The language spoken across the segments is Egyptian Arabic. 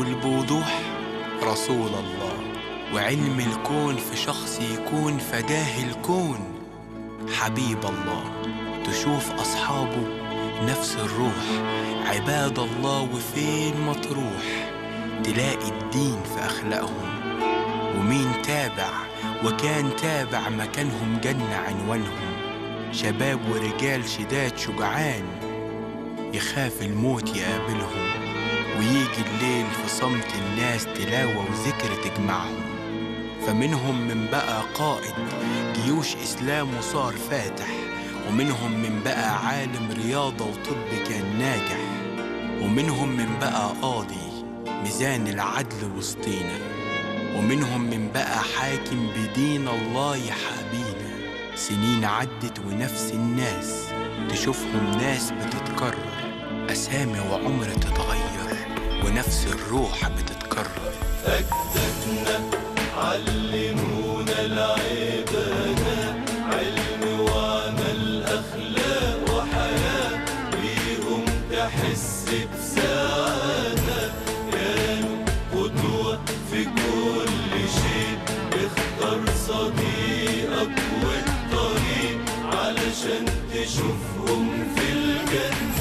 يقول بوضوح رسول الله وعلم الكون في شخص يكون فداه الكون حبيب الله تشوف أصحابه نفس الروح عباد الله وفين ما تروح تلاقي الدين في أخلاقهم ومين تابع وكان تابع مكانهم جنة عنوانهم شباب ورجال شداد شجعان يخاف الموت يقابلهم ويجي الليل في صمت الناس تلاوة وذكر تجمعهم فمنهم من بقى قائد جيوش إسلام وصار فاتح ومنهم من بقى عالم رياضة وطب كان ناجح ومنهم من بقى قاضي ميزان العدل وسطينا ومنهم من بقى حاكم بدين الله يحابينا سنين عدت ونفس الناس تشوفهم ناس بتتكرر أسامي وعمر تتغير ونفس الروح بتتكرر أجدادنا علمونا العبادة علم وعمل أخلاق وحياة بيهم تحس بسعادة كانوا قدوة في كل شيء اختار صديقك والطريق علشان تشوفهم في الجنة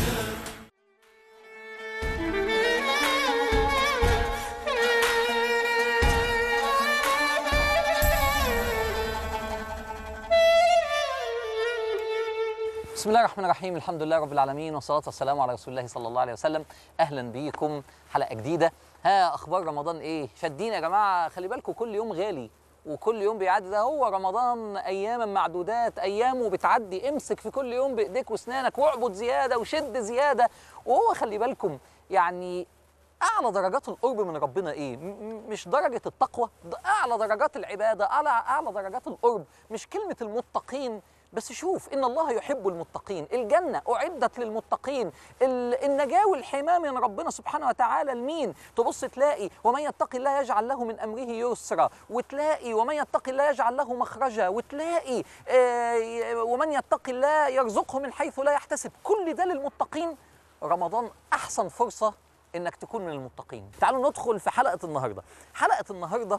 بسم الله الرحمن الرحيم الحمد لله رب العالمين والصلاة والسلام على رسول الله صلى الله عليه وسلم أهلا بيكم حلقة جديدة ها أخبار رمضان إيه شادين يا جماعة خلي بالكم كل يوم غالي وكل يوم بيعدي ده هو رمضان أياما معدودات أيامه بتعدي امسك في كل يوم بإيديك وأسنانك واعبد زيادة وشد زيادة وهو خلي بالكم يعني اعلى درجات القرب من ربنا ايه م- م- مش درجه التقوى ده اعلى درجات العباده اعلى اعلى درجات القرب مش كلمه المتقين بس شوف ان الله يحب المتقين الجنه اعدت للمتقين ال- النجاه والحمايه من ربنا سبحانه وتعالى لمين تبص تلاقي ومن يتقي الله يجعل له من امره يسرا وتلاقي ومن يتقي الله يجعل له مخرجا وتلاقي آه، ومن يتقي الله يرزقه من حيث لا يحتسب كل ده للمتقين رمضان احسن فرصه انك تكون من المتقين تعالوا ندخل في حلقه النهارده حلقه النهارده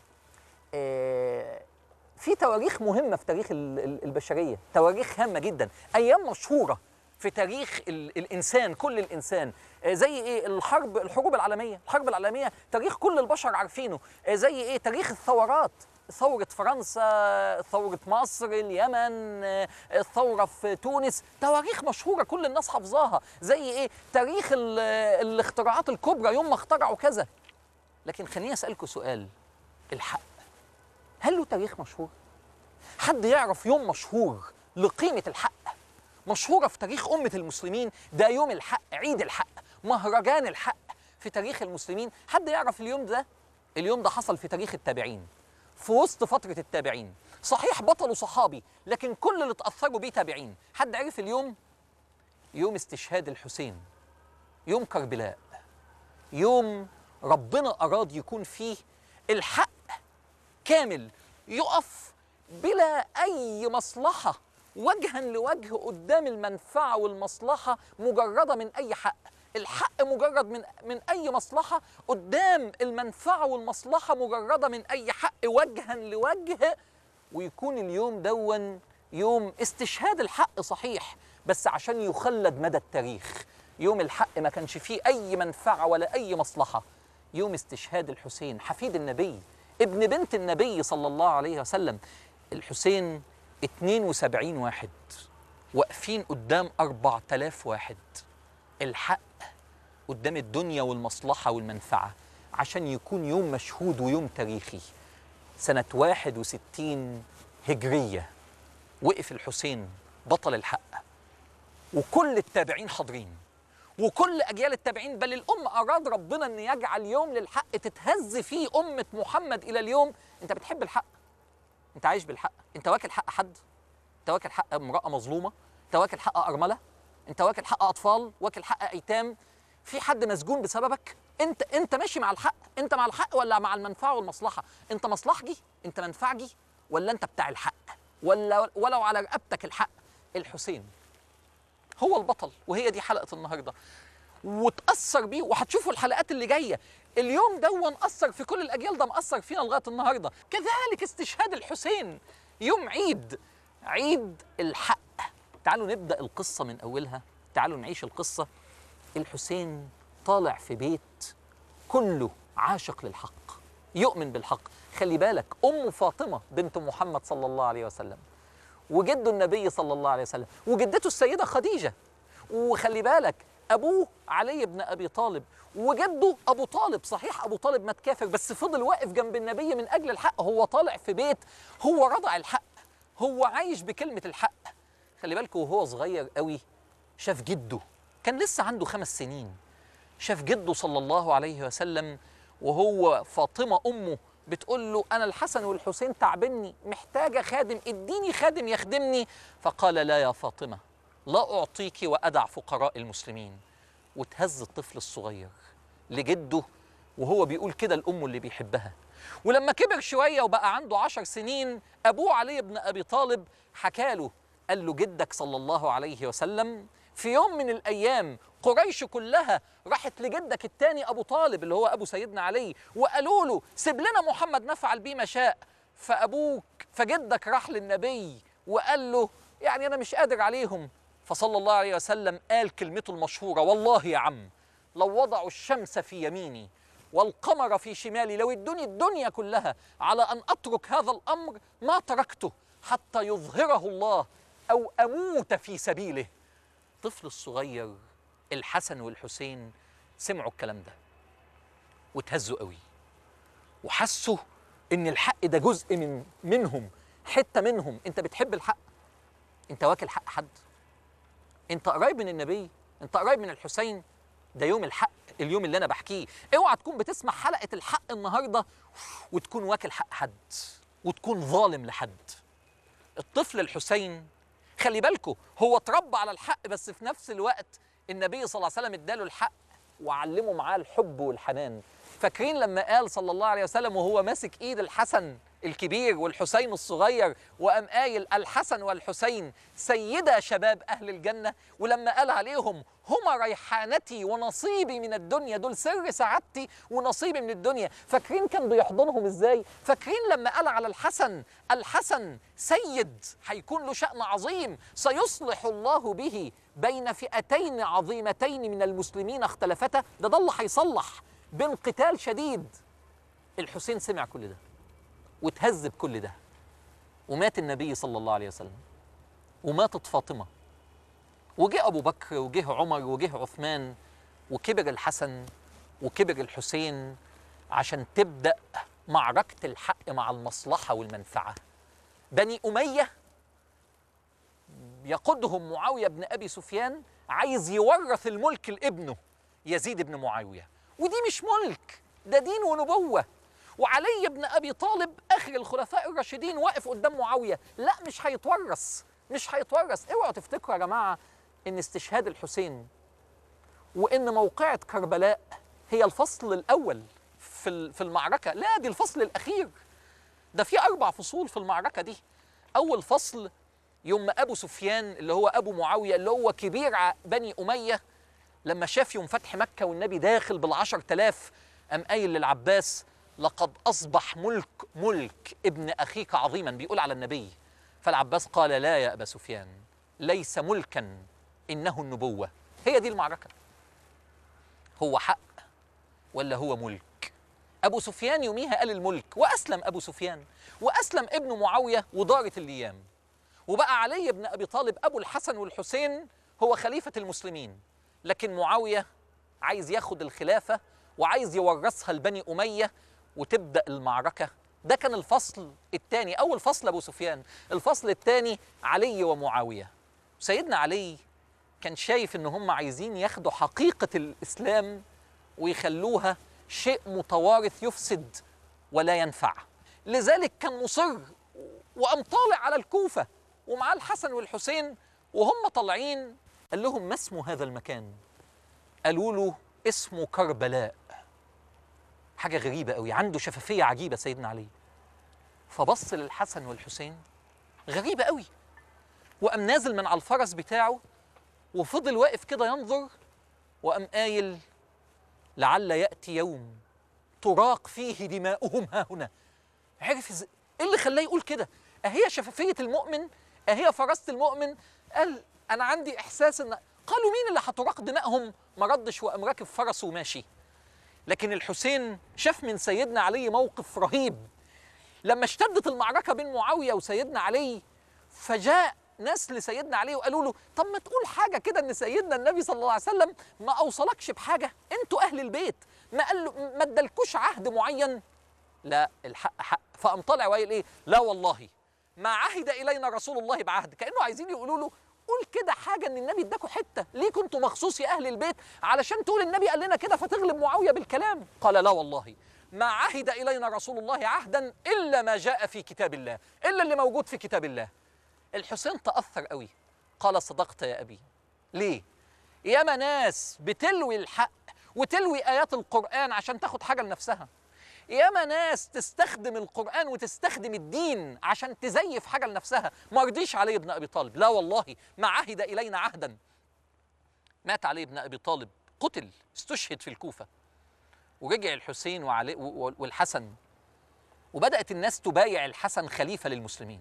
آه، في تواريخ مهمه في تاريخ ال- ال- البشريه تواريخ هامه جدا ايام مشهوره في تاريخ ال الانسان كل الانسان آه، زي ايه الحرب الحروب العالميه الحرب العالميه تاريخ كل البشر عارفينه آه، زي ايه تاريخ الثورات ثورة فرنسا، ثورة مصر، اليمن، آه، الثورة في تونس، تواريخ مشهورة كل الناس حافظاها، زي ايه؟ تاريخ ال- الاختراعات الكبرى يوم ما اخترعوا كذا. لكن خليني اسألكوا سؤال، الحق هل له تاريخ مشهور؟ حد يعرف يوم مشهور لقيمة الحق مشهورة في تاريخ أمة المسلمين ده يوم الحق عيد الحق مهرجان الحق في تاريخ المسلمين حد يعرف اليوم ده اليوم ده حصل في تاريخ التابعين في وسط فترة التابعين صحيح بطل صحابي لكن كل اللي اتأثروا بيه تابعين حد عرف اليوم يوم استشهاد الحسين يوم كربلاء يوم ربنا أراد يكون فيه الحق كامل يقف بلا أي مصلحة وجها لوجه قدام المنفعة والمصلحة مجردة من أي حق الحق مجرد من من أي مصلحة قدام المنفعة والمصلحة مجردة من أي حق وجها لوجه ويكون اليوم دون يوم استشهاد الحق صحيح بس عشان يخلد مدى التاريخ يوم الحق ما كانش فيه أي منفعة ولا أي مصلحة يوم استشهاد الحسين حفيد النبي ابن بنت النبي صلى الله عليه وسلم الحسين 72 واحد واقفين قدام 4000 واحد الحق قدام الدنيا والمصلحة والمنفعة عشان يكون يوم مشهود ويوم تاريخي سنة 61 هجرية وقف الحسين بطل الحق وكل التابعين حاضرين وكل اجيال التابعين بل الام اراد ربنا ان يجعل يوم للحق تتهز فيه امه محمد الى اليوم انت بتحب الحق انت عايش بالحق انت واكل حق حد انت واكل حق امراه مظلومه انت واكل حق ارمله انت واكل حق اطفال واكل حق ايتام في حد مسجون بسببك انت انت ماشي مع الحق انت مع الحق ولا مع المنفعه والمصلحه انت مصلحجي انت منفعجي ولا انت بتاع الحق ولا ولو على رقبتك الحق الحسين هو البطل وهي دي حلقه النهارده وتأثر بيه وهتشوفوا الحلقات اللي جاية اليوم ده أثر في كل الأجيال ده مأثر فينا لغاية النهاردة كذلك استشهاد الحسين يوم عيد عيد الحق تعالوا نبدأ القصة من أولها تعالوا نعيش القصة الحسين طالع في بيت كله عاشق للحق يؤمن بالحق خلي بالك أم فاطمة بنت محمد صلى الله عليه وسلم وجده النبي صلى الله عليه وسلم وجدته السيدة خديجة وخلي بالك أبوه علي بن أبي طالب وجده أبو طالب صحيح أبو طالب مات كافر بس فضل واقف جنب النبي من أجل الحق هو طالع في بيت هو رضع الحق هو عايش بكلمة الحق خلي بالكوا وهو صغير قوي شاف جده كان لسه عنده خمس سنين شاف جده صلى الله عليه وسلم وهو فاطمة أمه بتقول له أنا الحسن والحسين تعبني محتاجة خادم اديني خادم يخدمني فقال لا يا فاطمة لا أعطيك وأدع فقراء المسلمين وتهز الطفل الصغير لجده وهو بيقول كده لأمه اللي بيحبها ولما كبر شوية وبقى عنده عشر سنين أبوه علي بن أبي طالب حكاله قال له جدك صلى الله عليه وسلم في يوم من الأيام قريش كلها راحت لجدك التاني أبو طالب اللي هو أبو سيدنا علي وقالوا له سيب لنا محمد نفعل بيه ما شاء فأبوك فجدك راح للنبي وقال له يعني أنا مش قادر عليهم فصلى الله عليه وسلم قال كلمته المشهورة والله يا عم لو وضعوا الشمس في يميني والقمر في شمالي لو ادوني الدنيا كلها على أن أترك هذا الأمر ما تركته حتى يظهره الله أو أموت في سبيله الطفل الصغير الحسن والحسين سمعوا الكلام ده وتهزوا قوي وحسوا ان الحق ده جزء من منهم حته منهم انت بتحب الحق انت واكل حق حد انت قريب من النبي انت قريب من الحسين ده يوم الحق اليوم اللي انا بحكيه اوعى تكون بتسمع حلقه الحق النهارده وتكون واكل حق حد وتكون ظالم لحد الطفل الحسين خلي بالكوا هو اتربى على الحق بس في نفس الوقت النبي صلى الله عليه وسلم اداله الحق وعلمه معاه الحب والحنان فاكرين لما قال صلى الله عليه وسلم وهو ماسك ايد الحسن الكبير والحسين الصغير وقام قايل الحسن والحسين سيدا شباب اهل الجنه ولما قال عليهم هما ريحانتي ونصيبي من الدنيا دول سر سعادتي ونصيبي من الدنيا فاكرين كان بيحضنهم ازاي فاكرين لما قال على الحسن الحسن سيد هيكون له شأن عظيم سيصلح الله به بين فئتين عظيمتين من المسلمين اختلفتا ده ده اللي هيصلح بين قتال شديد الحسين سمع كل ده وتهز بكل ده ومات النبي صلى الله عليه وسلم وماتت فاطمه وجه ابو بكر وجه عمر وجه عثمان وكبر الحسن وكبر الحسين عشان تبدا معركه الحق مع المصلحه والمنفعه بني اميه يقودهم معاويه بن ابي سفيان عايز يورث الملك لابنه يزيد بن معاويه ودي مش ملك ده دين ونبوه وعلي بن ابي طالب اخر الخلفاء الراشدين واقف قدام معاويه لا مش هيتورث مش هيتورث اوعوا تفتكروا يا جماعه ان استشهاد الحسين وان موقعه كربلاء هي الفصل الاول في ال- في المعركه لا دي الفصل الاخير ده في اربع فصول في المعركه دي اول فصل يوم ما ابو سفيان اللي هو ابو معاويه اللي هو كبير ع- بني اميه لما شاف يوم فتح مكه والنبي داخل بالعشر تلاف قام قايل للعباس لقد اصبح ملك ملك ابن اخيك عظيما بيقول على النبي فالعباس قال لا يا ابا سفيان ليس ملكا انه النبوه هي دي المعركه هو حق ولا هو ملك ابو سفيان يوميها قال الملك واسلم ابو سفيان واسلم ابن معاويه ودارت الايام وبقى علي بن ابي طالب ابو الحسن والحسين هو خليفه المسلمين لكن معاويه عايز ياخد الخلافه وعايز يورثها لبني اميه وتبدا المعركه ده كان الفصل الثاني اول فصل ابو سفيان الفصل الثاني علي ومعاويه سيدنا علي كان شايف ان هم عايزين ياخدوا حقيقه الاسلام ويخلوها شيء متوارث يفسد ولا ينفع لذلك كان مصر وقام طالع على الكوفه ومعاه الحسن والحسين وهم طالعين قال لهم ما اسم هذا المكان قالوا له اسمه كربلاء حاجة غريبة قوي عنده شفافية عجيبة سيدنا علي فبص للحسن والحسين غريبة قوي وقام نازل من على الفرس بتاعه وفضل واقف كده ينظر وقام قايل لعل ياتي يوم تراق فيه دماؤهم ها هنا عرف ازاي ايه اللي خلاه يقول كده اهي شفافيه المؤمن اهي فراسه المؤمن قال انا عندي احساس ان قالوا مين اللي هتراق دمائهم ما ردش وقام راكب فرسه وماشي لكن الحسين شاف من سيدنا علي موقف رهيب لما اشتدت المعركه بين معاويه وسيدنا علي فجاء ناس لسيدنا علي وقالوا له طب ما تقول حاجه كده ان سيدنا النبي صلى الله عليه وسلم ما اوصلكش بحاجه انتوا اهل البيت ما قال له ما ادالكوش عهد معين لا الحق حق فقام طالع وقال ايه لا والله ما عهد الينا رسول الله بعهد كانه عايزين يقولوا له قول كده حاجه ان النبي اداكوا حته ليه كنتوا مخصوص يا اهل البيت علشان تقول النبي قال لنا كده فتغلب معاويه بالكلام قال لا والله ما عهد الينا رسول الله عهدا الا ما جاء في كتاب الله الا اللي موجود في كتاب الله الحسين تاثر قوي قال صدقت يا ابي ليه ياما ناس بتلوي الحق وتلوي ايات القران عشان تاخد حاجه لنفسها ياما ناس تستخدم القرآن وتستخدم الدين عشان تزيف حاجة لنفسها ما رضيش علي بن أبي طالب لا والله ما عهد إلينا عهدا مات علي بن أبي طالب قتل استشهد في الكوفة ورجع الحسين وعلي و- والحسن وبدأت الناس تبايع الحسن خليفة للمسلمين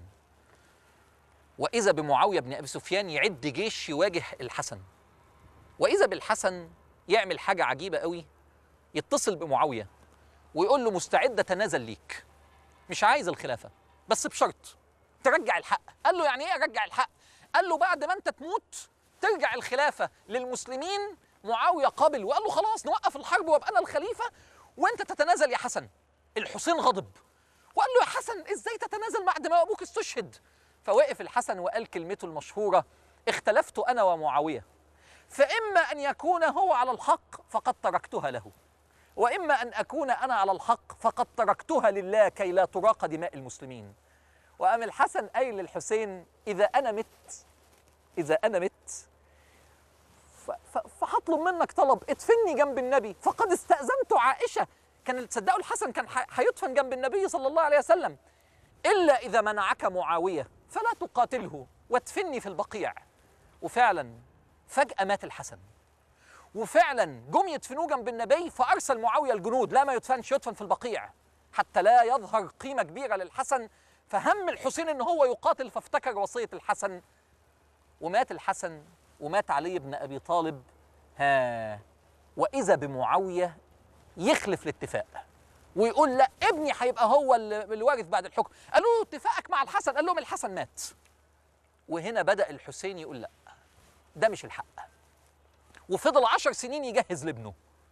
وإذا بمعاوية بن أبي سفيان يعد جيش يواجه الحسن وإذا بالحسن يعمل حاجة عجيبة قوي يتصل بمعاوية ويقول له مستعد اتنازل ليك مش عايز الخلافه بس بشرط ترجع الحق قال له يعني ايه ارجع الحق قال له بعد ما انت تموت ترجع الخلافه للمسلمين معاويه قابل وقال له خلاص نوقف الحرب وابقى انا الخليفه وانت تتنازل يا حسن الحسين غضب وقال له يا حسن ازاي تتنازل بعد ما ابوك استشهد فوقف الحسن وقال كلمته المشهوره اختلفت انا ومعاويه فاما ان يكون هو على الحق فقد تركتها له واما ان اكون انا على الحق فقد تركتها لله كي لا تراق دماء المسلمين وقام الحسن قايل للحسين اذا انا مت اذا انا مت ف- ف- فهطلب منك طلب ادفني جنب النبي فقد استاذنت عائشه كان تصدقوا الحسن كان ح- هيدفن جنب النبي صلى الله عليه وسلم الا اذا منعك معاويه فلا تقاتله وادفني في البقيع وفعلا فجاه مات الحسن وفعلا جم يدفنوه جنب النبي فارسل معاويه الجنود لا ما يدفنش يدفن في البقيع حتى لا يظهر قيمه كبيره للحسن فهم الحسين ان هو يقاتل فافتكر وصيه الحسن ومات الحسن ومات علي بن ابي طالب ها واذا بمعاويه يخلف الاتفاق ويقول لا ابني هيبقى هو اللي الوارث بعد الحكم قالوا له اتفاقك مع الحسن قال لهم الحسن مات وهنا بدا الحسين يقول لا ده مش الحق وفضل عشر سنين يجهز لابنه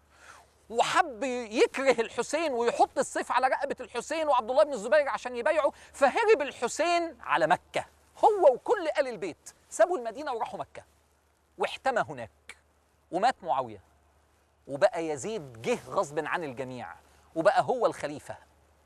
وحب يكره الحسين ويحط السيف على رقبة الحسين وعبد الله بن الزبير عشان يبايعه فهرب الحسين على مكة هو وكل آل البيت سابوا المدينة وراحوا مكة واحتمى هناك ومات معاوية وبقى يزيد جه غصب عن الجميع وبقى هو الخليفة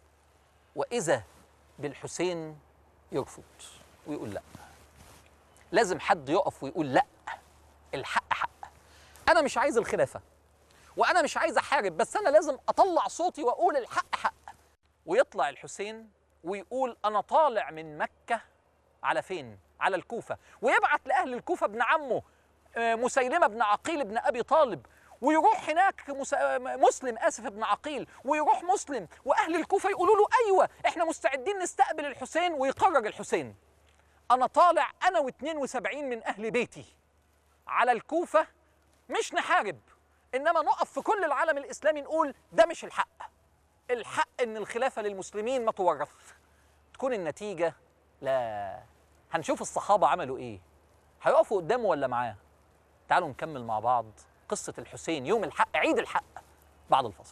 وإذا بالحسين يرفض ويقول لا لازم حد يقف ويقول لا الحق حق انا مش عايز الخلافه وانا مش عايز احارب بس انا لازم اطلع صوتي واقول الحق حق ويطلع الحسين ويقول انا طالع من مكه على فين على الكوفه ويبعت لاهل الكوفه ابن عمه آه، مسيلمه بن عقيل بن ابي طالب ويروح هناك مس- آه، مسلم اسف ابن عقيل ويروح مسلم واهل الكوفه يقولوا له ايوه احنا مستعدين نستقبل الحسين ويقرر الحسين انا طالع انا و72 من اهل بيتي على الكوفة مش نحارب إنما نقف في كل العالم الإسلامي نقول ده مش الحق الحق إن الخلافة للمسلمين ما تورث تكون النتيجة لا هنشوف الصحابة عملوا إيه هيقفوا قدامه ولا معاه تعالوا نكمل مع بعض قصة الحسين يوم الحق عيد الحق بعد الفصل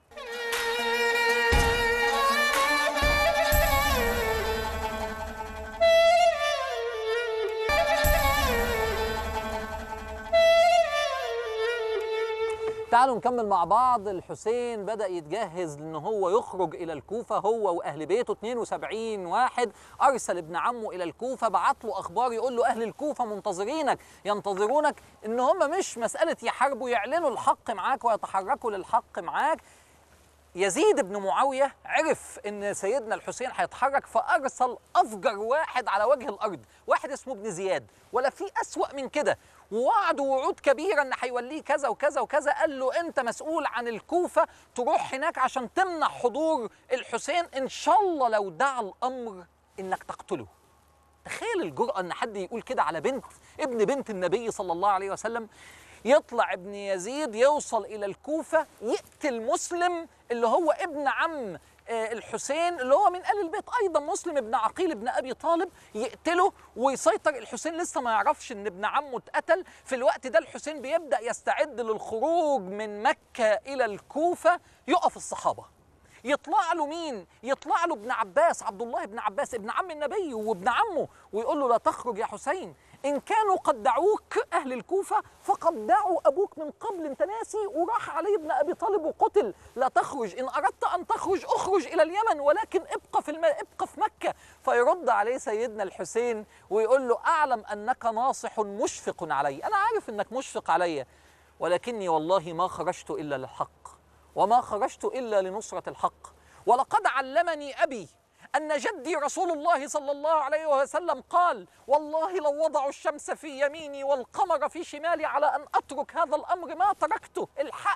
تعالوا نكمل مع بعض الحسين بدأ يتجهز ان هو يخرج الى الكوفة هو واهل بيته 72 واحد ارسل ابن عمه الى الكوفة بعت له اخبار يقول له اهل الكوفة منتظرينك ينتظرونك ان هم مش مسألة يحاربوا يعلنوا الحق معاك ويتحركوا للحق معاك يزيد بن معاوية عرف ان سيدنا الحسين هيتحرك فارسل افجر واحد على وجه الارض واحد اسمه ابن زياد ولا في اسوأ من كده ووعده وعود كبيره ان هيوليه كذا وكذا وكذا قال له انت مسؤول عن الكوفه تروح هناك عشان تمنع حضور الحسين ان شاء الله لو دعا الامر انك تقتله تخيل الجرأة ان حد يقول كده على بنت ابن بنت النبي صلى الله عليه وسلم يطلع ابن يزيد يوصل الى الكوفه يقتل مسلم اللي هو ابن عم آه، الحسين اللي هو من ال البيت ايضا مسلم ابن عقيل ابن ابي طالب يقتله ويسيطر الحسين لسه ما يعرفش ان ابن عمه اتقتل في الوقت ده الحسين بيبدا يستعد للخروج من مكه الى الكوفه يقف الصحابه يطلع له مين؟ يطلع له ابن عباس عبد الله بن عباس ابن عم النبي وابن عمه ويقول له لا تخرج يا حسين إن كانوا قد دعوك أهل الكوفة فقد دعوا أبوك من قبل أنت ناسي وراح علي بن أبي طالب وقتل لا تخرج إن أردت أن تخرج أخرج إلى اليمن ولكن ابقى في الم... ابقى في مكة فيرد عليه سيدنا الحسين ويقول له أعلم أنك ناصح مشفق علي أنا عارف أنك مشفق علي ولكني والله ما خرجت إلا للحق وما خرجت الا لنصره الحق ولقد علمني ابي ان جدي رسول الله صلى الله عليه وسلم قال والله لو وضعوا الشمس في يميني والقمر في شمالي على ان اترك هذا الامر ما تركته الحق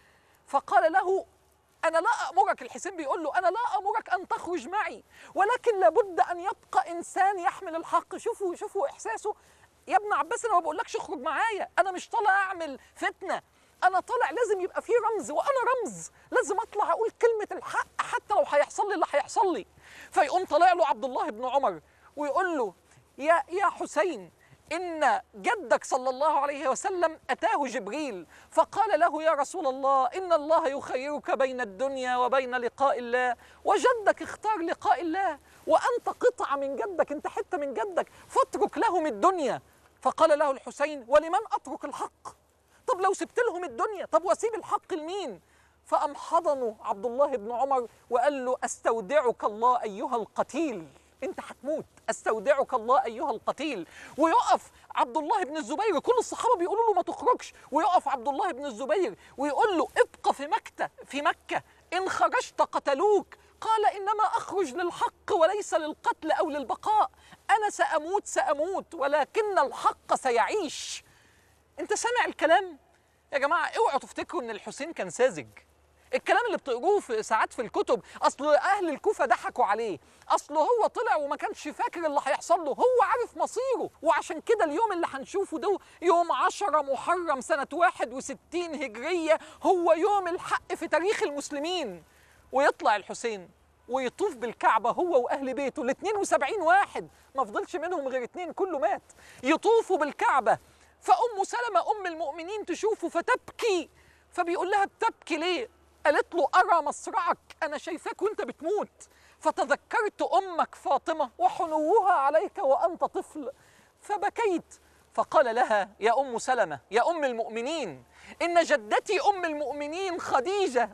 فقال له أنا لا أمرك الحسين بيقول له أنا لا أمرك أن تخرج معي ولكن لابد أن يبقى إنسان يحمل الحق شوفوا شوفوا إحساسه يا ابن عباس أنا ما بقولكش اخرج معايا أنا مش طالع أعمل فتنة أنا طالع لازم يبقى فيه رمز وأنا رمز لازم أطلع أقول كلمة الحق حتى لو هيحصل لي اللي هيحصل لي فيقوم طالع له عبد الله بن عمر ويقول له يا يا حسين إن جدك صلى الله عليه وسلم أتاه جبريل فقال له يا رسول الله إن الله يخيرك بين الدنيا وبين لقاء الله وجدك اختار لقاء الله وأنت قطعة من جدك أنت حتة من جدك فاترك لهم الدنيا فقال له الحسين ولمن أترك الحق طب لو سبت لهم الدنيا طب واسيب الحق لمين فأم حضنه عبد الله بن عمر وقال له أستودعك الله أيها القتيل أنت هتموت أستودعك الله أيها القتيل ويقف عبد الله بن الزبير كل الصحابة بيقولوا له ما تخرجش ويقف عبد الله بن الزبير ويقول له ابقى في مكة في مكة إن خرجت قتلوك قال إنما أخرج للحق وليس للقتل أو للبقاء أنا سأموت سأموت ولكن الحق سيعيش انت سامع الكلام يا جماعه اوعوا تفتكروا ان الحسين كان ساذج الكلام اللي بتقروه في ساعات في الكتب اصل اهل الكوفه ضحكوا عليه اصل هو طلع وما كانش فاكر اللي هيحصل له هو عارف مصيره وعشان كده اليوم اللي هنشوفه ده يوم 10 محرم سنه 61 هجريه هو يوم الحق في تاريخ المسلمين ويطلع الحسين ويطوف بالكعبة هو وأهل بيته ال 72 واحد ما فضلش منهم غير اتنين كله مات يطوفوا بالكعبة فأم سلمة أم المؤمنين تشوفه فتبكي فبيقول لها بتبكي ليه؟ قالت له أرى مصرعك أنا شايفاك وأنت بتموت فتذكرت أمك فاطمة وحنوها عليك وأنت طفل فبكيت فقال لها يا أم سلمة يا أم المؤمنين إن جدتي أم المؤمنين خديجة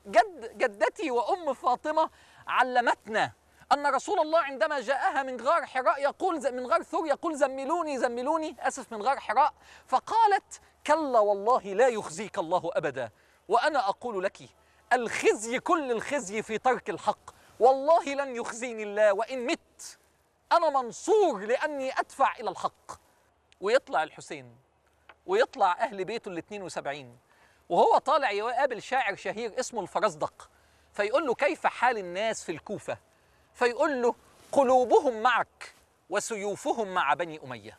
جد جدتي وأم فاطمة علمتنا أن رسول الله عندما جاءها من غار حراء يقول ز- من غار ثور يقول زملوني زملوني آسف من غار حراء فقالت كلا والله لا يخزيك الله أبدا وأنا أقول لك الخزي كل الخزي في ترك الحق والله لن يخزيني الله وإن مت أنا منصور لأني أدفع إلى الحق ويطلع الحسين ويطلع أهل بيته ال 72 وهو طالع يقابل شاعر شهير اسمه الفرزدق فيقول له كيف حال الناس في الكوفة فيقول له قلوبهم معك وسيوفهم مع بني أمية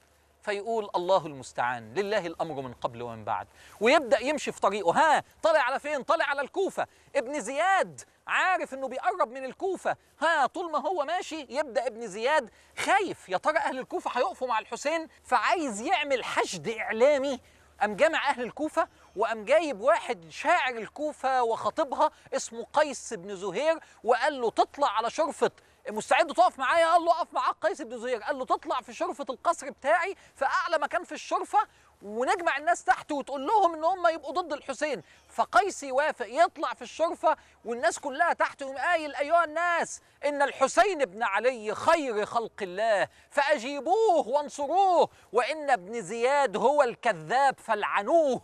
فيقول الله المستعان لله الأمر من قبل ومن بعد ويبدأ يمشي في طريقه ها طالع على فين طالع على الكوفة ابن زياد عارف انه بيقرب من الكوفة ها طول ما هو ماشي يبدأ ابن زياد خايف يا ترى أهل الكوفة هيقفوا مع الحسين فعايز يعمل حشد إعلامي قام جامع أهل الكوفة وقام جايب واحد شاعر الكوفة وخطيبها اسمه قيس بن زهير وقال له تطلع على شرفة مستعد تقف معايا قال له اقف معاك قيس بن زهير قال له تطلع في شرفة القصر بتاعي في أعلى مكان في الشرفة ونجمع الناس تحت وتقول لهم ان هم يبقوا ضد الحسين فقيس يوافق يطلع في الشرفة والناس كلها تحت يقوم قايل ايها الناس ان الحسين بن علي خير خلق الله فاجيبوه وانصروه وان ابن زياد هو الكذاب فالعنوه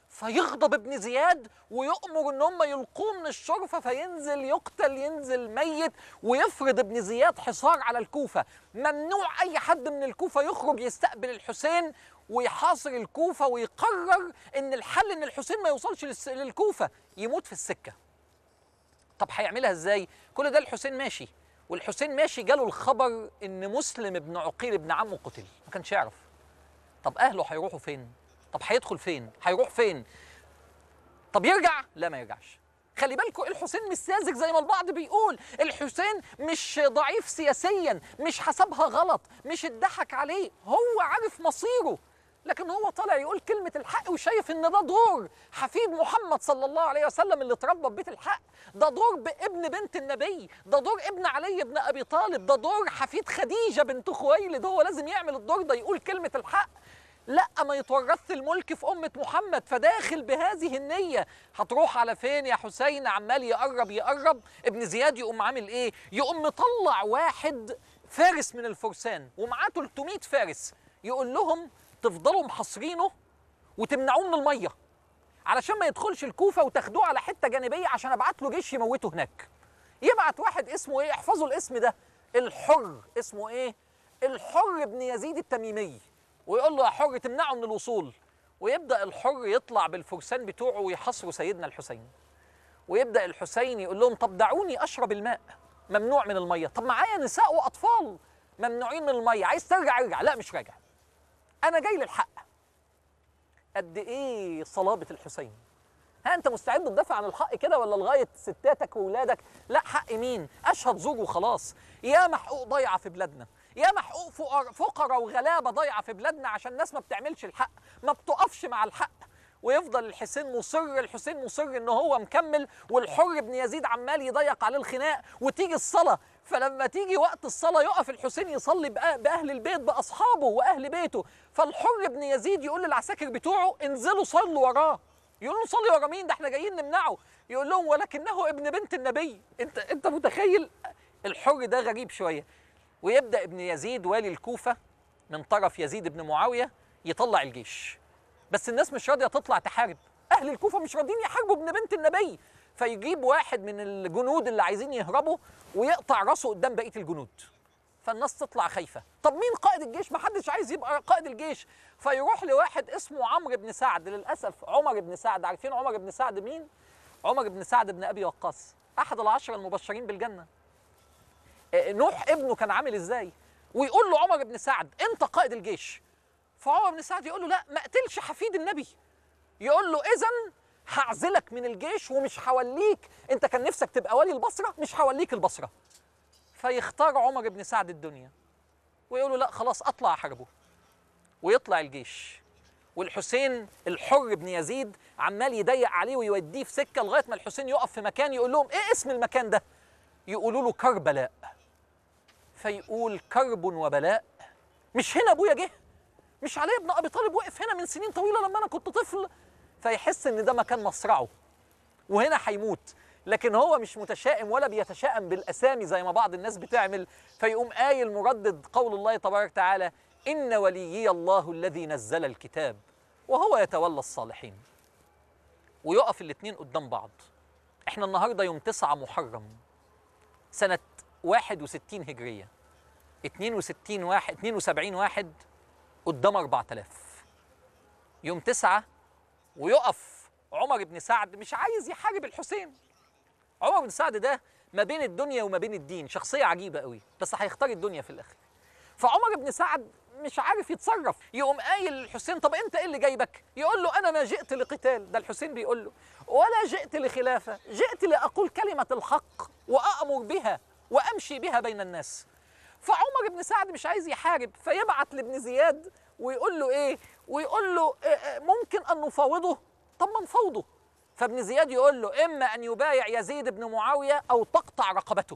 فيغضب ابن زياد ويؤمر ان هم يلقوه من الشرفه فينزل يقتل ينزل ميت ويفرض ابن زياد حصار على الكوفه ممنوع اي حد من الكوفه يخرج يستقبل الحسين ويحاصر الكوفه ويقرر ان الحل ان الحسين ما يوصلش للس- للكوفه يموت في السكه طب هيعملها ازاي كل ده الحسين ماشي والحسين ماشي جاله الخبر ان مسلم ابن عقيل ابن عمه قتل ما كانش يعرف طب اهله هيروحوا فين طب هيدخل فين هيروح فين طب يرجع لا ما يرجعش خلي بالكم الحسين مش ساذج زي ما البعض بيقول الحسين مش ضعيف سياسيا مش حسبها غلط مش اتضحك عليه هو عارف مصيره لكن هو طالع يقول كلمة الحق وشايف ان ده دور حفيد محمد صلى الله عليه وسلم اللي اتربى في بيت الحق ده دور بابن بنت النبي ده دور ابن علي بن ابي طالب ده دور حفيد خديجة بنت خويلد هو لازم يعمل الدور ده يقول كلمة الحق لا ما يتورث الملك في أمة محمد فداخل بهذه النية هتروح على فين يا حسين عمال يقرب يقرب ابن زياد يقوم عامل ايه يقوم مطلع واحد فارس من الفرسان ومعاه 300 فارس يقول لهم تفضلوا محاصرينه وتمنعوه من المية علشان ما يدخلش الكوفة وتاخدوه على حتة جانبية عشان ابعت له جيش يموته هناك يبعت واحد اسمه ايه احفظوا الاسم ده الحر اسمه ايه الحر بن يزيد التميمي ويقول له يا حر تمنعه من الوصول ويبدا الحر يطلع بالفرسان بتوعه ويحاصروا سيدنا الحسين ويبدا الحسين يقول لهم طب دعوني اشرب الماء ممنوع من الميه طب معايا نساء واطفال ممنوعين من الميه عايز ترجع ارجع لا مش راجع انا جاي للحق قد ايه صلابه الحسين ها انت مستعد تدافع عن الحق كده ولا لغايه ستاتك واولادك لا حق مين اشهد زور وخلاص يا محقوق ضايعه في بلادنا يا محقوق فقر- فقراء وغلابه ضايعه في بلادنا عشان الناس ما بتعملش الحق ما بتقفش مع الحق ويفضل الحسين مصر الحسين مصر ان هو مكمل والحر بن يزيد عمال يضيق عليه الخناق وتيجي الصلاه فلما تيجي وقت الصلاه يقف الحسين يصلي بأ- باهل البيت باصحابه واهل بيته فالحر بن يزيد يقول للعساكر بتوعه انزلوا صلوا وراه يقولوا له صلي ورا مين ده احنا جايين نمنعه يقول لهم ولكنه ابن بنت النبي انت انت متخيل الحر ده غريب شويه ويبدا ابن يزيد والي الكوفه من طرف يزيد بن معاويه يطلع الجيش بس الناس مش راضيه تطلع تحارب اهل الكوفه مش راضيين يحاربوا ابن بنت النبي فيجيب واحد من الجنود اللي عايزين يهربوا ويقطع راسه قدام بقيه الجنود فالناس تطلع خايفه طب مين قائد الجيش ما حدش عايز يبقى قائد الجيش فيروح لواحد اسمه عمرو بن سعد للاسف عمر بن سعد عارفين عمر بن سعد مين عمر بن سعد بن ابي وقاص احد العشره المبشرين بالجنه آه، نوح ابنه كان عامل ازاي ويقول له عمر بن سعد انت قائد الجيش فعمر بن سعد يقول له لا ما اقتلش حفيد النبي يقول له اذا هعزلك من الجيش ومش هوليك انت كان نفسك تبقى والي البصره مش هوليك البصره فيختار عمر بن سعد الدنيا ويقول له لا خلاص اطلع احاربه ويطلع الجيش والحسين الحر بن يزيد عمال يضيق عليه ويوديه في سكه لغايه ما الحسين يقف في مكان يقول لهم ايه اسم المكان ده يقولوا له كربلاء فيقول كرب وبلاء مش هنا ابويا جه مش علي بن ابي طالب وقف هنا من سنين طويله لما انا كنت طفل فيحس ان ده مكان مصرعه وهنا هيموت لكن هو مش متشائم ولا بيتشائم بالاسامي زي ما بعض الناس بتعمل فيقوم قايل مردد قول الله تبارك وتعالى ان وليي الله الذي نزل الكتاب وهو يتولى الصالحين ويقف الاتنين قدام بعض احنا النهارده يوم 9 محرم سنة 61 هجرية 62 واحد 72 واحد قدام 4000 يوم 9 ويقف عمر بن سعد مش عايز يحارب الحسين عمر بن سعد ده ما بين الدنيا وما بين الدين شخصية عجيبة قوي بس هيختار الدنيا في الآخر فعمر بن سعد مش عارف يتصرف يقوم قايل للحسين طب انت ايه اللي جايبك يقول له انا ما جئت لقتال ده الحسين بيقول له ولا جئت لخلافه جئت لاقول كلمه الحق وامر بها وامشي بها بين الناس فعمر بن سعد مش عايز يحارب فيبعت لابن زياد ويقول له ايه ويقول له إيه إيه ممكن ان نفاوضه طب ما نفاوضه فابن زياد يقول له اما ان يبايع يزيد بن معاويه او تقطع رقبته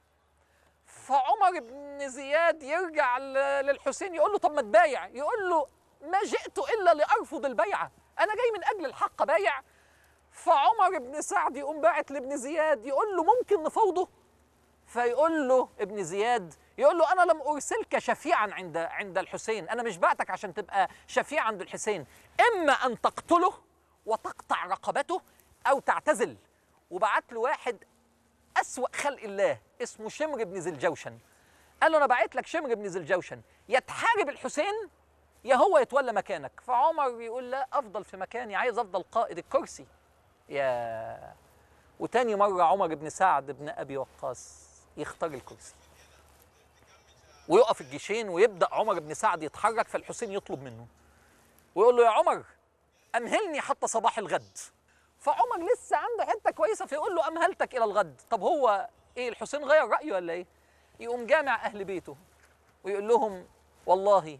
فعمر بن زياد يرجع ل- للحسين يقول له طب ما تبايع يقول له ما جئت الا لارفض البيعه انا جاي من اجل الحق بايع فعمر بن سعد يقوم باعت لابن زياد يقول له ممكن نفاوضه فيقول له ابن زياد يقول له انا لم ارسلك شفيعا عند عند الحسين انا مش بعتك عشان تبقى شفيع عند الحسين اما ان تقتله وتقطع رقبته او تعتزل وبعت له واحد اسوا خلق الله اسمه شمر بن ذي الجوشن قال له انا بعت لك شمر بن ذي الجوشن يا تحارب الحسين يا هو يتولى مكانك فعمر يقول لا افضل في مكاني عايز افضل قائد الكرسي يا وتاني مرة عمر بن سعد بن أبي وقاص يختار الكرسي ويقف الجيشين ويبدأ عمر بن سعد يتحرك فالحسين يطلب منه ويقول له يا عمر أمهلني حتى صباح الغد فعمر لسه عنده حتة كويسة فيقول له أمهلتك إلى الغد طب هو إيه الحسين غير رأيه ولا إيه يقوم جامع أهل بيته ويقول لهم والله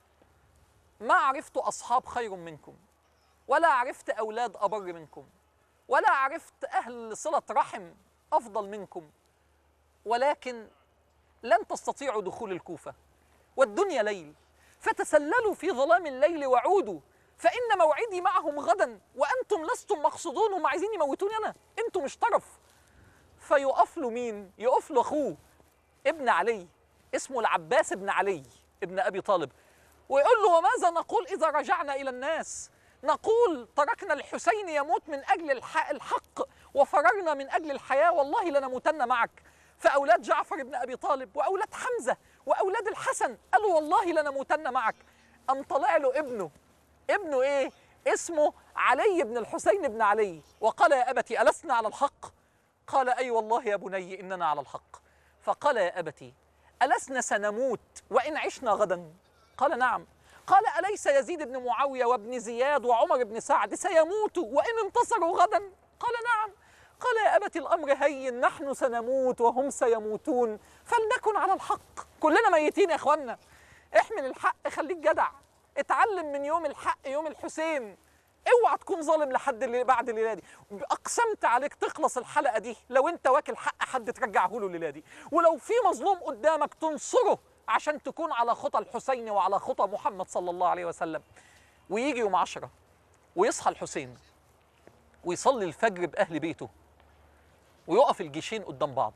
ما عرفت أصحاب خير منكم ولا عرفت أولاد أبر منكم ولا عرفت أهل صلة رحم أفضل منكم ولكن لن تستطيعوا دخول الكوفة والدنيا ليل فتسللوا في ظلام الليل وعودوا فإن موعدي معهم غدا وأنتم لستم مقصودون هم عايزين يموتوني أنا أنتم مش طرف فيقف له مين؟ يقف له أخوه ابن علي اسمه العباس بن علي ابن أبي طالب ويقول له وماذا نقول إذا رجعنا إلى الناس نقول تركنا الحسين يموت من أجل الح- الحق وفررنا من أجل الحياة والله لنموتن معك فأولاد جعفر بن أبي طالب وأولاد حمزة وأولاد الحسن قالوا والله لنموتن معك أم طلع له ابنه ابنه إيه؟ اسمه علي بن الحسين بن علي وقال يا أبتي ألسنا على الحق؟ قال أي والله يا بني إننا على الحق فقال يا أبتي ألسنا سنموت وإن عشنا غدا؟ قال نعم قال أليس يزيد بن معاوية وابن زياد وعمر بن سعد سيموتوا وإن انتصروا غدا؟ قال نعم قال يا أبت الأمر هين نحن سنموت وهم سيموتون فلنكن على الحق كلنا ميتين يا إخوانا احمل الحق خليك جدع اتعلم من يوم الحق يوم الحسين اوعى تكون ظالم لحد اللي بعد الليله دي اقسمت عليك تخلص الحلقه دي لو انت واكل حق حد ترجعه له الليله دي ولو في مظلوم قدامك تنصره عشان تكون على خطى الحسين وعلى خطى محمد صلى الله عليه وسلم ويجي يوم عشرة ويصحى الحسين ويصلي الفجر بأهل بيته ويقف الجيشين قدام بعض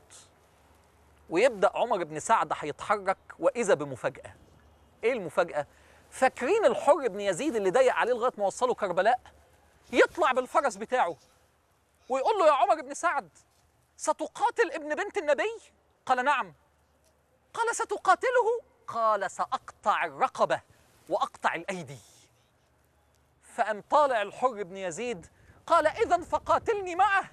ويبدأ عمر بن سعد هيتحرك وإذا بمفاجأة إيه المفاجأة؟ فاكرين الحر بن يزيد اللي ضيق عليه لغاية ما وصله كربلاء؟ يطلع بالفرس بتاعه ويقول له يا عمر بن سعد ستقاتل ابن بنت النبي؟ قال نعم قال ستقاتله؟ قال سأقطع الرقبة وأقطع الأيدي فأم طالع الحر بن يزيد قال إذا فقاتلني معه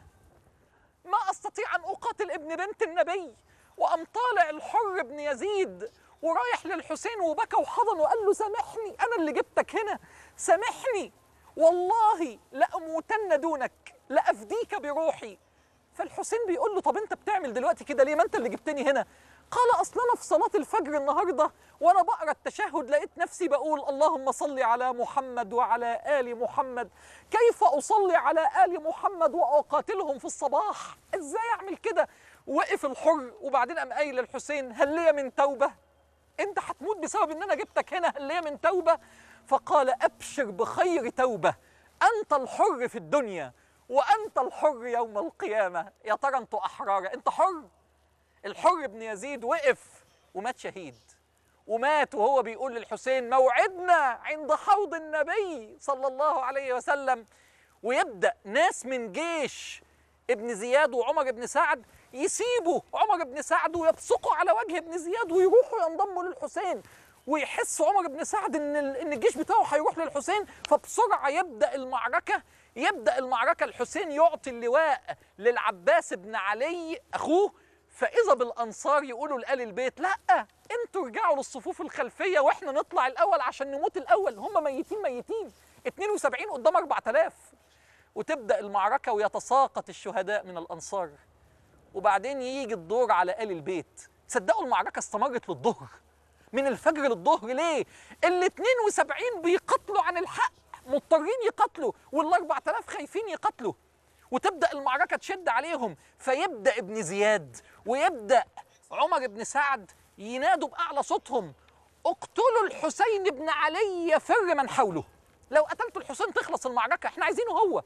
ما أستطيع أن أقاتل ابن بنت النبي وأم طالع الحر بن يزيد ورايح للحسين وبكى وحضن وقال له سامحني أنا اللي جبتك هنا سامحني والله لأموتن دونك لأفديك بروحي فالحسين بيقول له طب أنت بتعمل دلوقتي كده ليه ما أنت اللي جبتني هنا قال أصل أنا في صلاة الفجر النهاردة وأنا بقرأ التشهد لقيت نفسي بقول اللهم صل على محمد وعلى آل محمد كيف أصلي على آل محمد وأقاتلهم في الصباح إزاي أعمل كده وقف الحر وبعدين قام قايل للحسين هل لي من توبة أنت هتموت بسبب إن أنا جبتك هنا هل لي من توبة فقال أبشر بخير توبة أنت الحر في الدنيا وأنت الحر يوم القيامة يا ترى أنتوا أحرار أنت حر الحر بن يزيد وقف ومات شهيد ومات وهو بيقول للحسين موعدنا عند حوض النبي صلى الله عليه وسلم ويبدأ ناس من جيش ابن زياد وعمر بن سعد يسيبوا عمر بن سعد ويبصقوا على وجه ابن زياد ويروحوا ينضموا للحسين ويحس عمر بن سعد ان ال- ان الجيش بتاعه هيروح للحسين فبسرعه يبدا المعركه يبدا المعركه الحسين يعطي اللواء للعباس بن علي اخوه فاذا بالانصار يقولوا لآل البيت لا انتوا ارجعوا للصفوف الخلفيه واحنا نطلع الاول عشان نموت الاول هم ميتين ميتين 72 قدام 4000 وتبدا المعركه ويتساقط الشهداء من الانصار وبعدين يجي الدور على آل البيت تصدقوا المعركة استمرت للظهر من الفجر للظهر ليه؟ ال 72 بيقاتلوا عن الحق مضطرين يقاتلوا وال 4000 خايفين يقاتلوا وتبدأ المعركة تشد عليهم فيبدأ ابن زياد ويبدأ عمر بن سعد ينادوا بأعلى صوتهم اقتلوا الحسين بن علي يفر من حوله لو قتلتوا الحسين تخلص المعركة احنا عايزينه هو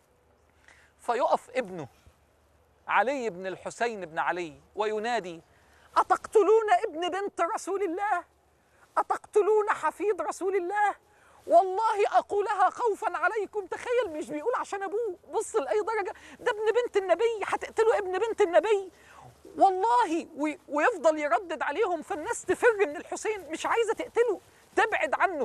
فيقف ابنه علي بن الحسين بن علي وينادي أتقتلون ابن بنت رسول الله أتقتلون حفيد رسول الله والله اقولها خوفا عليكم تخيل مش بيقول عشان ابوه بص لاي درجه ده ابن بنت النبي هتقتلوا ابن بنت النبي والله وي- ويفضل يردد عليهم فالناس تفر من الحسين مش عايزه تقتله تبعد عنه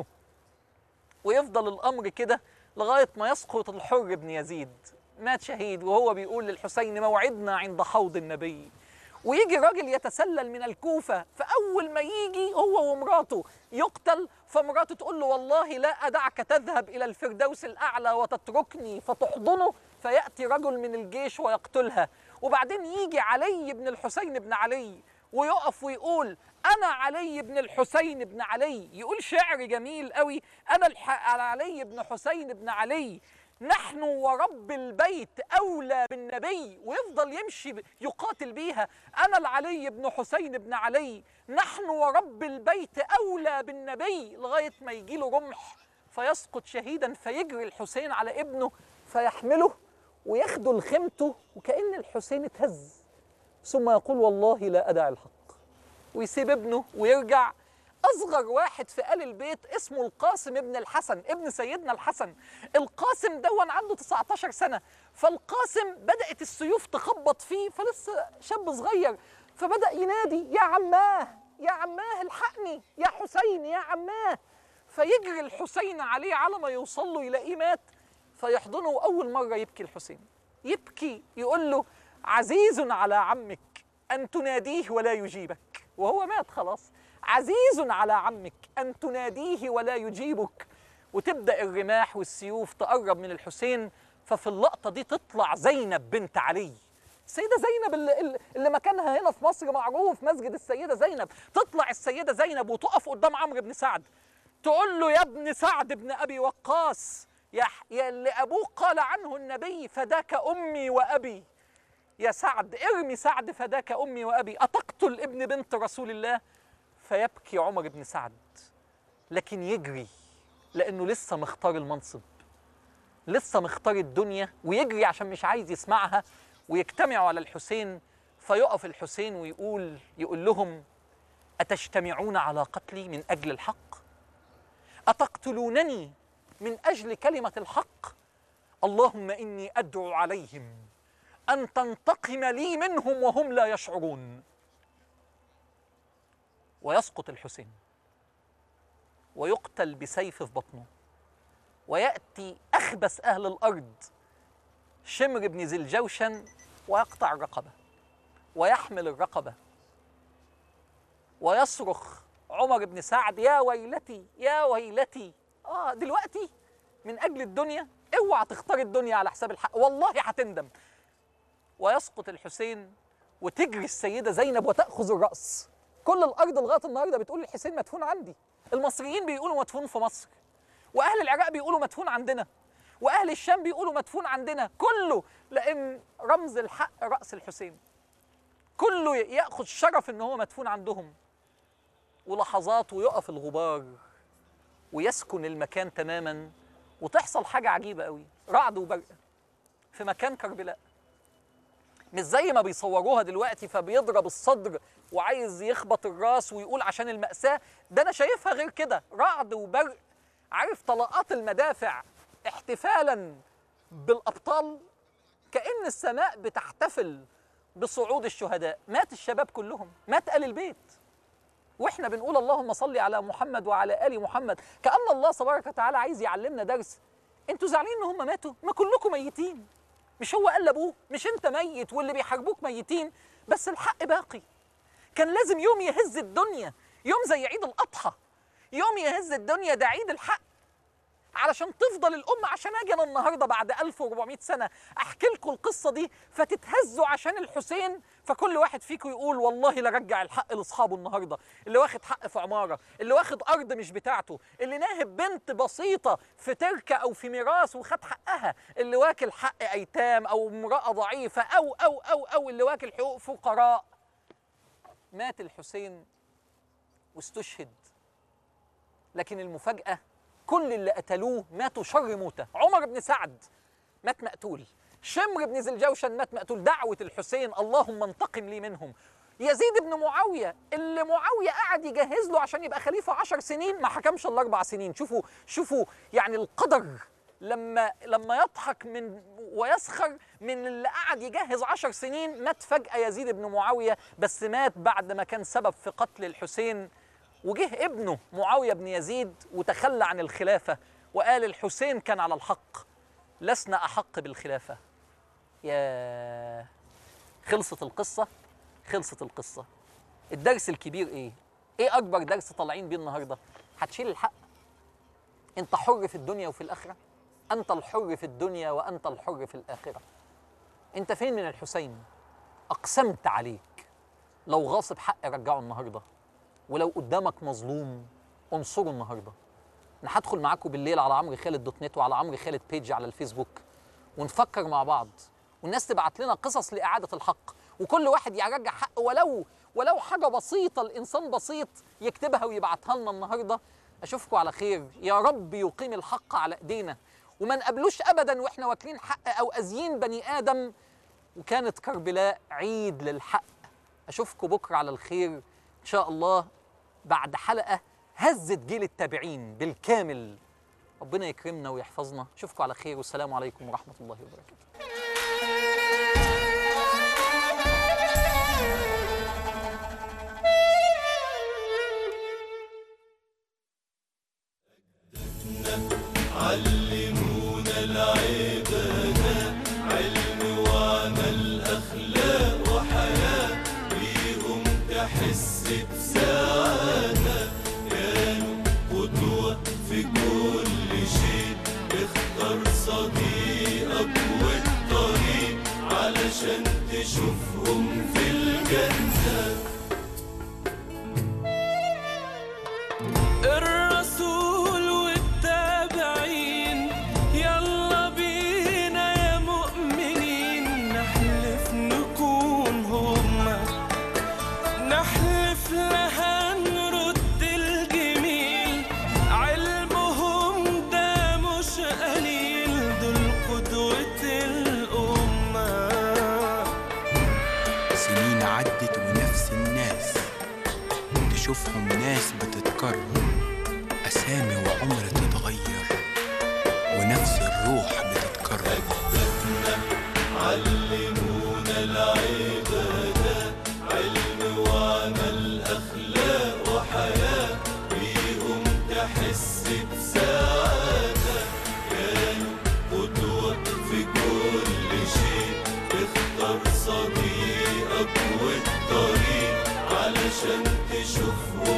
ويفضل الامر كده لغايه ما يسقط الحر بن يزيد مات شهيد وهو بيقول للحسين موعدنا عند حوض النبي ويجي راجل يتسلل من الكوفه فاول ما يجي هو ومراته يقتل فمراته تقول له والله لا ادعك تذهب الى الفردوس الاعلى وتتركني فتحضنه فياتي رجل من الجيش ويقتلها وبعدين يجي علي بن الحسين بن علي ويقف ويقول انا علي بن الحسين بن علي يقول شعر جميل قوي انا الح... أنا علي بن حسين بن علي نحن ورب البيت اولى بالنبي ويفضل يمشي ب- يقاتل بيها انا العلي بن حسين بن علي نحن ورب البيت اولى بالنبي لغايه ما يجي له رمح فيسقط شهيدا فيجري الحسين على ابنه فيحمله وياخده لخيمته وكأن الحسين اتهز ثم يقول والله لا أدع الحق ويسيب ابنه ويرجع أصغر واحد في آل البيت اسمه القاسم ابن الحسن ابن سيدنا الحسن القاسم دون عنده 19 سنة فالقاسم بدأت السيوف تخبط فيه فلسه شاب صغير فبدأ ينادي يا عماه يا عماه الحقني يا حسين يا عماه فيجري الحسين عليه على ما يوصل له يلاقيه مات فيحضنه أول مرة يبكي الحسين يبكي يقول له عزيز على عمك أن تناديه ولا يجيبك وهو مات خلاص عزيز على عمك أن تناديه ولا يجيبك وتبدأ الرماح والسيوف تقرب من الحسين ففي اللقطة دي تطلع زينب بنت علي السيدة زينب اللي, اللي مكانها هنا في مصر معروف مسجد السيدة زينب تطلع السيدة زينب وتقف قدام عمرو بن سعد تقول له يا ابن سعد بن أبي وقاص يا, يا اللي أبوك قال عنه النبي فداك أمي وأبي يا سعد ارمي سعد فداك أمي وأبي أتقتل ابن بنت رسول الله فيبكي عمر بن سعد لكن يجري لأنه لسه مختار المنصب لسه مختار الدنيا ويجري عشان مش عايز يسمعها ويجتمعوا على الحسين فيقف الحسين ويقول يقول لهم أتجتمعون على قتلي من أجل الحق أتقتلونني من أجل كلمة الحق اللهم إني أدعو عليهم أن تنتقم لي منهم وهم لا يشعرون ويسقط الحسين ويقتل بسيف في بطنه ويأتي أخبث أهل الأرض شمر بن ذي الجوشن ويقطع الرقبة ويحمل الرقبة ويصرخ عمر بن سعد يا ويلتي يا ويلتي اه دلوقتي من اجل الدنيا اوعى تختار الدنيا على حساب الحق والله هتندم ويسقط الحسين وتجري السيده زينب وتاخذ الراس كل الارض لغايه النهارده بتقول الحسين مدفون عندي المصريين بيقولوا مدفون في مصر واهل العراق بيقولوا مدفون عندنا واهل الشام بيقولوا مدفون عندنا كله لان رمز الحق راس الحسين كله ياخذ شرف ان هو مدفون عندهم ولحظات ويقف الغبار ويسكن المكان تماما وتحصل حاجه عجيبه قوي رعد وبرق في مكان كربلاء مش زي ما بيصوروها دلوقتي فبيضرب الصدر وعايز يخبط الراس ويقول عشان المأساة ده أنا شايفها غير كده رعد وبرق عارف طلقات المدافع احتفالا بالأبطال كأن السماء بتحتفل بصعود الشهداء مات الشباب كلهم مات آل البيت واحنا بنقول اللهم صل على محمد وعلى ال محمد كأن الله تبارك وتعالى عايز يعلمنا درس انتوا زعلانين ان هم ماتوا ما كلكم ميتين مش هو قال لابوه مش انت ميت واللي بيحاربوك ميتين بس الحق باقي كان لازم يوم يهز الدنيا يوم زي عيد الاضحى يوم يهز الدنيا ده عيد الحق علشان تفضل الأمة عشان أجي أنا النهاردة بعد 1400 سنة أحكي لكم القصة دي فتتهزوا عشان الحسين فكل واحد فيكم يقول والله لا رجع الحق لاصحابه النهارده اللي واخد حق في عماره اللي واخد ارض مش بتاعته اللي ناهب بنت بسيطه في تركه او في ميراث وخد حقها اللي واكل حق ايتام او امراه ضعيفه او او او او اللي واكل حقوق فقراء مات الحسين واستشهد لكن المفاجاه كل اللي قتلوه ماتوا شر موته عمر بن سعد مات مقتول شمر بن ذي الجوشن مات مقتول دعوة الحسين اللهم انتقم لي منهم يزيد بن معاوية اللي معاوية قعد يجهز له عشان يبقى خليفة عشر سنين ما حكمش إلا أربع سنين شوفوا شوفوا يعني القدر لما لما يضحك من ويسخر من اللي قعد يجهز عشر سنين مات فجأة يزيد بن معاوية بس مات بعد ما كان سبب في قتل الحسين وجه ابنه معاوية بن يزيد وتخلى عن الخلافة وقال الحسين كان على الحق لسنا أحق بالخلافة يا خلصت القصة خلصت القصة الدرس الكبير ايه ايه اكبر درس طالعين بيه النهارده هتشيل الحق انت حر في الدنيا وفي الاخره انت الحر في الدنيا وانت الحر في الاخره انت فين من الحسين اقسمت عليك لو غاصب حق رجعه النهارده ولو قدامك مظلوم انصره النهارده انا هدخل معاكم بالليل على عمرو خالد دوت نت وعلى عمرو خالد بيج على الفيسبوك ونفكر مع بعض والناس تبعت لنا قصص لإعادة الحق وكل واحد يرجع حق ولو ولو حاجة بسيطة الإنسان بسيط يكتبها ويبعتها لنا النهاردة أشوفكم على خير يا رب يقيم الحق على إيدينا وما نقابلوش أبدا وإحنا واكلين حق أو أزيين بني آدم وكانت كربلاء عيد للحق أشوفكم بكرة على الخير إن شاء الله بعد حلقة هزت جيل التابعين بالكامل ربنا يكرمنا ويحفظنا اشوفكم على خير والسلام عليكم ورحمه الله وبركاته علمونا العبادة علم وعمل أخلاق وحياة بيهم تحس بسعادة كانوا قدوة في كل شيء اختار صديقك والطريق علشان تشوفهم في الجنة الرسول والتابعين يلا بينا يا مؤمنين نحلف نكون هما نحلف لها نرد الجميل علمهم ده مش قليل دول قدوة الأمة سنين عدت ونفس الناس تشوفهم ناس بتتكرر أسامي وعمر تتغير ونفس الروح بتتكرر علمونا العبادة علم وعمل أخلاق وحياة بيهم تحس بسعادة كانوا قدوة في كل شيء اختار صديقك والطريق علشان تشوفهم